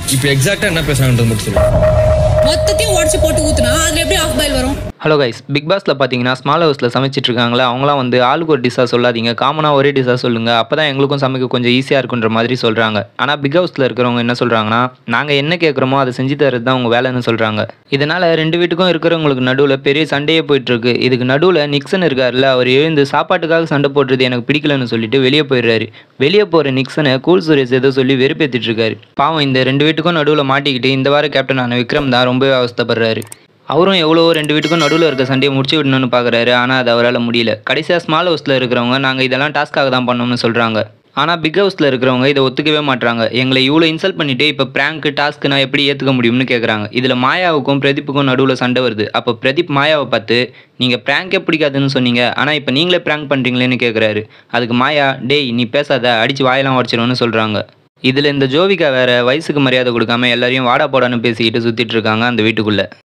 இப்போ எக்ஸாக்டாக என்ன பேசுறாங்கன்றது மட்டும் சொல்லு மொத்தத்தையும் உடச்சு போட்டு ஊத்துனா அதுல எப்படி ஆஃப் பாயில் வரும் ஹலோ கைஸ் பிக் பாஸில் பார்த்தீங்கன்னா ஸ்மால் ஹவுஸில் சமைச்சிட்டு இருக்காங்களா அவங்களாம் வந்து ஆளுக்கு ஒரு டிஷ்ஷாக சொல்லாதீங்க காமனாக ஒரே டிஷ்ஷாக சொல்லுங்கள் அப்போ தான் எங்களுக்கும் சமைக்க கொஞ்சம் ஈஸியாக இருக்குன்ற மாதிரி சொல்கிறாங்க ஆனால் பிக் ஹவுஸில் இருக்கிறவங்க என்ன சொல்கிறாங்கன்னா நாங்கள் என்ன கேட்குறோமோ அதை செஞ்சு தரது தான் உங்கள் வேலைன்னு சொல்கிறாங்க இதனால் ரெண்டு வீட்டுக்கும் இருக்கிறவங்களுக்கு நடுவில் பெரிய சண்டையே போயிட்டுருக்கு இதுக்கு நடுவில் நிக்சன் இருக்கார்ல அவர் எழுந்து சாப்பாட்டுக்காக சண்டை போடுறது எனக்கு பிடிக்கலன்னு சொல்லிட்டு வெளியே போயிடுறாரு வெளியே போகிற நிக்சனை கூல் சுரேஷ் ஏதோ சொல்லி வெறுப்பேற்றிட்டு இருக்காரு பாவம் இந்த ரெண்டு வீட்டுக்கும் நடுவில் மாட்டிக்கிட்டு இந்த வார கேப்டனான விக்ரம் தான் ரொம்பவே அவஸ்தைப்படுறாரு அவரும் எவ்வளோ ரெண்டு வீட்டுக்கும் நடுவில் இருக்க சண்டையை முடிச்சு விடணும்னு பார்க்குறாரு ஆனால் அது அவரால் முடியல கடைசியாக ஸ்மால் ஹவுஸில் இருக்கிறவங்க நாங்கள் இதெல்லாம் டாஸ்க்காக தான் பண்ணோம்னு சொல்கிறாங்க ஆனால் பிக் ஹவுஸில் இருக்கிறவங்க இதை ஒத்துக்கவே மாட்றாங்க எங்களை இவ்வளோ இன்சல்ட் பண்ணிட்டு இப்போ ப்ராங்க் டாஸ்க்கு நான் எப்படி ஏற்றுக்க முடியும்னு கேட்குறாங்க இதில் மாயாவுக்கும் பிரதீப்புக்கும் நடுவில் சண்டை வருது அப்போ பிரதீப் மாயாவை பார்த்து நீங்கள் ப்ராங்கே பிடிக்காதுன்னு சொன்னீங்க ஆனால் இப்போ நீங்களே ப்ராங்க் பண்ணுறீங்களேன்னு கேட்குறாரு அதுக்கு மாயா டேய் நீ பேசாத அடித்து வாயெல்லாம் உடச்சிடும்னு சொல்கிறாங்க இதில் இந்த ஜோவிகா வேற வயசுக்கு மரியாதை கொடுக்காம எல்லாரையும் வாடா போடான்னு பேசிக்கிட்டு சுற்றிட்டு இருக்காங்க அந்த வீட்டுக்குள்ளே